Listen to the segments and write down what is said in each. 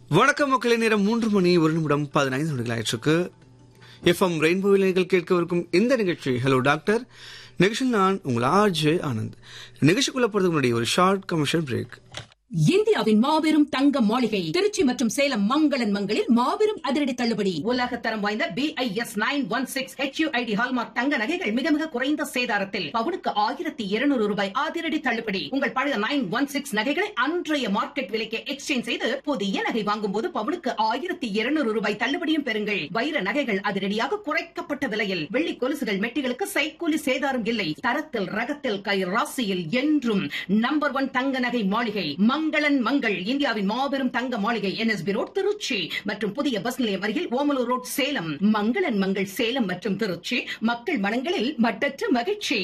வணக்கம் மக்களே நேரம் மூன்று மணி ஒரு நிமிடம் பதினைந்து நிமிடங்கள் ஆயிற்றுக்கு எஃப்எம் ரெயின்போ நீங்கள் கேட்கவிருக்கும் இந்த நிகழ்ச்சி ஹலோ டாக்டர் நிகழ்ச்சியில் நான் உங்கள் ஆர்ஜே ஆனந்த் நிகழ்ச்சிக்குள்ள போறதுக்கு முன்னாடி ஒரு ஷார்ட் கமர்ஷியல் பிரேக் இந்தியாவின் மாபெரும் தங்க மாளிகை திருச்சி மற்றும் சேலம் மங்களன் மங்களில் மாபெரும் அதிரடி தள்ளுபடி உலக தரம் வாய்ந்த BIS nine one six HUID hallmark தங்க நகைகள் மிக மிக குறைந்த சேதாரத்தில் பவுனுக்கு ஆயிரத்தி இருநூறு ரூபாய் அதிரடி தள்ளுபடி உங்கள் பழைய நைன் ஒன் சிக்ஸ் நகைகளை அன்றைய மார்க்கெட் விலைக்கு எக்ஸ்சேஞ்ச் செய்து புதிய நகை வாங்கும் போது பவுனுக்கு ஆயிரத்தி இருநூறு ரூபாய் தள்ளுபடியும் பெறுங்கள் வைர நகைகள் அதிரடியாக குறைக்கப்பட்ட விலையில் வெள்ளி கொலுசுகள் மெட்டிகளுக்கு சைக்கூலி சேதாரம் இல்லை தரத்தில் ரகத்தில் கை ராசியில் என்றும் நம்பர் ஒன் தங்க நகை மாளிகை மங்களன் மங்கள் இந்தியாவின் மாபெரும் தங்க மாளிகை என்எஸ்பி ரோட் திருச்சி மற்றும் புதிய பஸ் நிலையம் அருகில் ஓமலூர் ரோட் சேலம் மங்களன் மங்கள் சேலம் மற்றும் திருச்சி மக்கள் மனங்களில் மட்டற்ற மகிழ்ச்சி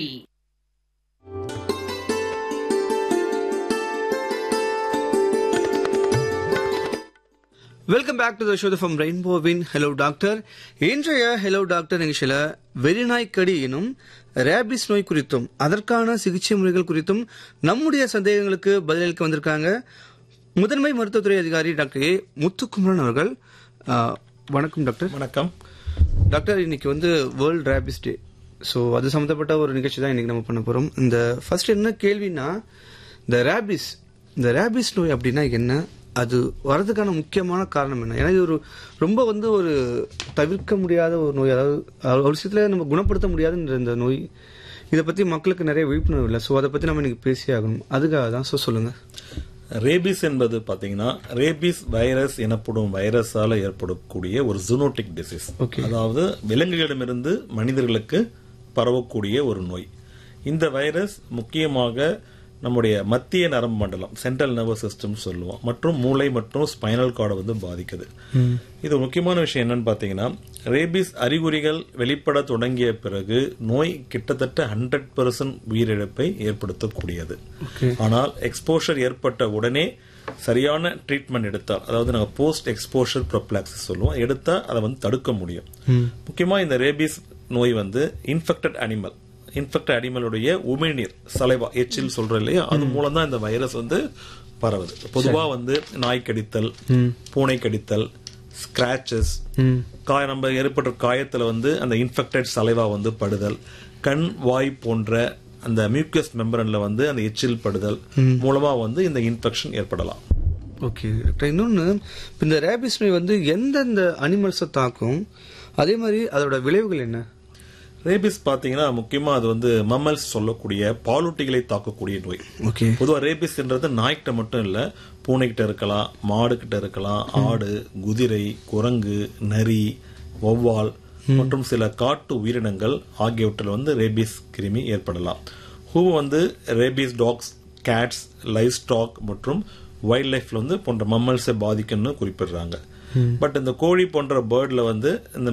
welcome back to the show from ரெயின்போவின் ஹலோ டாக்டர் இன்றைய ஹலோ டாக்டர் நிகழ்ச்சியில வெறிநாய் கடி எனும் ரேபிஸ் நோய் குறித்தும் அதற்கான சிகிச்சை முறைகள் குறித்தும் நம்முடைய சந்தேகங்களுக்கு பதிலளிக்க வந்திருக்காங்க முதன்மை மருத்துவத்துறை அதிகாரி டாக்டர் ஏ முத்துக்குமரன் அவர்கள் ஆ, வணக்கம் டாக்டர் வணக்கம் டாக்டர் இன்னைக்கு வந்து வேர்ல்ட் ரேபிஸ் டே ஸோ அது சம்மந்தப்பட்ட ஒரு நிகழ்ச்சி தான் இன்னைக்கு நம்ம பண்ண போறோம் இந்த ஃபர்ஸ்ட் என்ன கேள்வினா இந்த ரேபிஸ் இந்த ரேபிஸ் நோய் அப்படின்னா என்ன அது வரதுக்கான முக்கியமான காரணம் என்ன ஏன்னா இது ஒரு ரொம்ப வந்து ஒரு தவிர்க்க முடியாத ஒரு நோய் அதாவது ஒரு விஷயத்துல நம்ம குணப்படுத்த முடியாதுன்ற இந்த நோய் இதை பத்தி மக்களுக்கு நிறைய விழிப்புணர்வு இல்லை ஸோ அதை பத்தி நம்ம இன்னைக்கு பேசியே ஆகணும் அதுக்காக தான் ஸோ சொல்லுங்க ரேபிஸ் என்பது பாத்தீங்கன்னா ரேபிஸ் வைரஸ் எனப்படும் வைரஸால ஏற்படக்கூடிய ஒரு ஜூனோட்டிக் டிசீஸ் Okay. அதாவது விலங்குகளிடமிருந்து மனிதர்களுக்கு பரவக்கூடிய ஒரு நோய் இந்த வைரஸ் முக்கியமாக நம்முடைய மத்திய நரம்பு மண்டலம் சென்ட்ரல் நர்வஸ் சிஸ்டம் சொல்லுவோம் மற்றும் மூளை மற்றும் ஸ்பைனல் கார்டை வந்து பாதிக்குது இது முக்கியமான விஷயம் என்னன்னு பாத்தீங்கன்னா ரேபிஸ் அறிகுறிகள் வெளிப்பட தொடங்கிய பிறகு நோய் கிட்டத்தட்ட ஹண்ட்ரட் பர்சன்ட் உயிரிழப்பை ஏற்படுத்தக்கூடியது ஆனால் எக்ஸ்போஷர் ஏற்பட்ட உடனே சரியான ட்ரீட்மெண்ட் எடுத்தால் அதாவது நாங்கள் போஸ்ட் எக்ஸ்போஷர் ப்ரொப்ளாக்சிஸ் சொல்லுவோம் எடுத்தா அதை வந்து தடுக்க முடியும் முக்கியமா இந்த ரேபிஸ் நோய் வந்து இன்ஃபெக்டட் அனிமல் இன்ஃபெக்டட் அனிமலுடைய உமிழ்நீர் சலைவா எச்சில் சொல்றோம் இல்லையா அது மூலம் தான் இந்த வைரஸ் வந்து பரவுது பொதுவா வந்து நாய் கடித்தல் பூனை கடித்தல் ஸ்கிராச்சஸ் காய நம்ம ஏற்பட்ட காயத்துல வந்து அந்த இன்ஃபெக்டட் சலைவா வந்து படுதல் கண் வாய் போன்ற அந்த மியூக்கஸ் மெம்பரன்ல வந்து அந்த எச்சில் படுதல் மூலமா வந்து இந்த இன்ஃபெக்ஷன் ஏற்படலாம் ஓகே டாக்டர் இன்னொன்று இந்த ரேபிஸ் நோய் வந்து எந்தெந்த அனிமல்ஸை தாக்கும் அதே மாதிரி அதோட விளைவுகள் என்ன ரேபிஸ் பாத்தீங்கன்னா முக்கியமா அது வந்து மம்மல்ஸ் சொல்லக்கூடிய பாலூட்டிகளை தாக்கக்கூடிய நோய் ஓகே பொதுவா ரேபிஸ்ன்றது நாய்கிட்ட மட்டும் இல்ல பூனைகிட்ட இருக்கலாம் மாடு கிட்ட இருக்கலாம் ஆடு குதிரை குரங்கு நரி வௌவால் மற்றும் சில காட்டு உயிரினங்கள் ஆகியவற்றில் வந்து ரேபிஸ் கிருமி ஏற்படலாம் ஹூ வந்து rabies dogs cats livestock மற்றும் வைல்ட் லைஃப்ல வந்து போன்ற மம்மல்ஸை பாதிக்கும்னு குறிப்பிடுறாங்க பட் இந்த கோழி போன்ற பேர்ட்ல வந்து இந்த